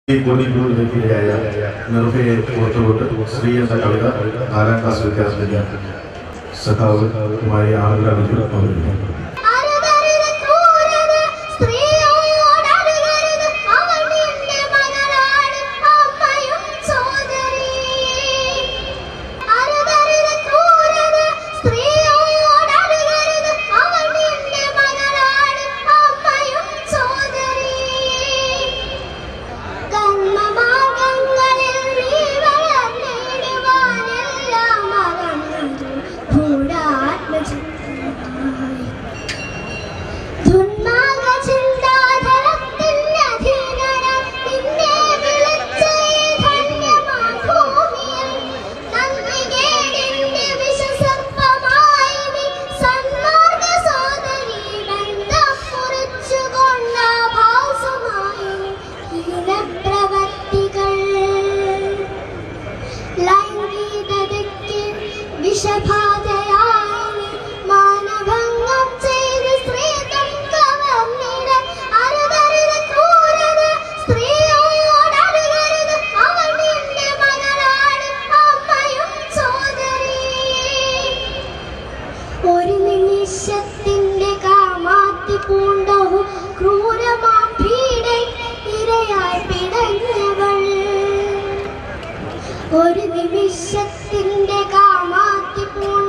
ഈ കൊടിക്കൂടിനെതിരെയായ നിർഭയെ പുറത്തുവിട്ട് സ്ത്രീ എന്ന കവിത നാലാം ക്ലാസ് വിദ്യാർത്ഥിനി സഖാവുമായി ആളുകൾ പങ്കെടുക്കുന്നു അരുതരുത് ക്രൂരത സ്ത്രീയോടരുതരുത് അവൾ നിന്റെ മകളാണ് അമ്മയും സോദരി അരുതരുത് ക്രൂരത സ്ത്രീയോടരുതരുത് അവൾ നിന്റെ മകളാണ് അമ്മയും സോദരി കർമ്മമാർഗങ്ങളിൽ നീ വളർന്നിടുവാനെല്ലാം മറന്നു ഗൂഢാത്മചിന്തമായി ദുർമാർഗ ചിന്താധരത്തിന്റെ അധീനനായി നിന്നെ വിളിച്ച ഈ ധന്യമാം ഭൂമിയിൽ നന്ദികേടിന്റെ വിഷസർപ്പമായി നീ സന്മാർഗ സോദരി ബന്ധം മുറിച്ചുകൊണ്ട ഭാസമായി ഹീനപ്രവർത്തികൾ ലൈംഗികതയ്ക്ക് വിഷബാധയായി മാനഭംഗം ചെയ്ത് സ്ത്രീത്വം കവർന്നിടാൻ അരുതരുത് ക്രൂരത സ്ത്രീയോടരുതരുത് അവൾ നിന്റെ മകളാണ് അമ്മയും സോദരി ഒരു നിമിഷത്തിന്റെ കാമാത്തി പൂണ്ടോ ക്രൂരമാം പീഡ ഇരയായി പിടഞ്ഞവൾ ഒരു നിമിഷത്തിന്റെ കാമാത്തി പൂണ്ട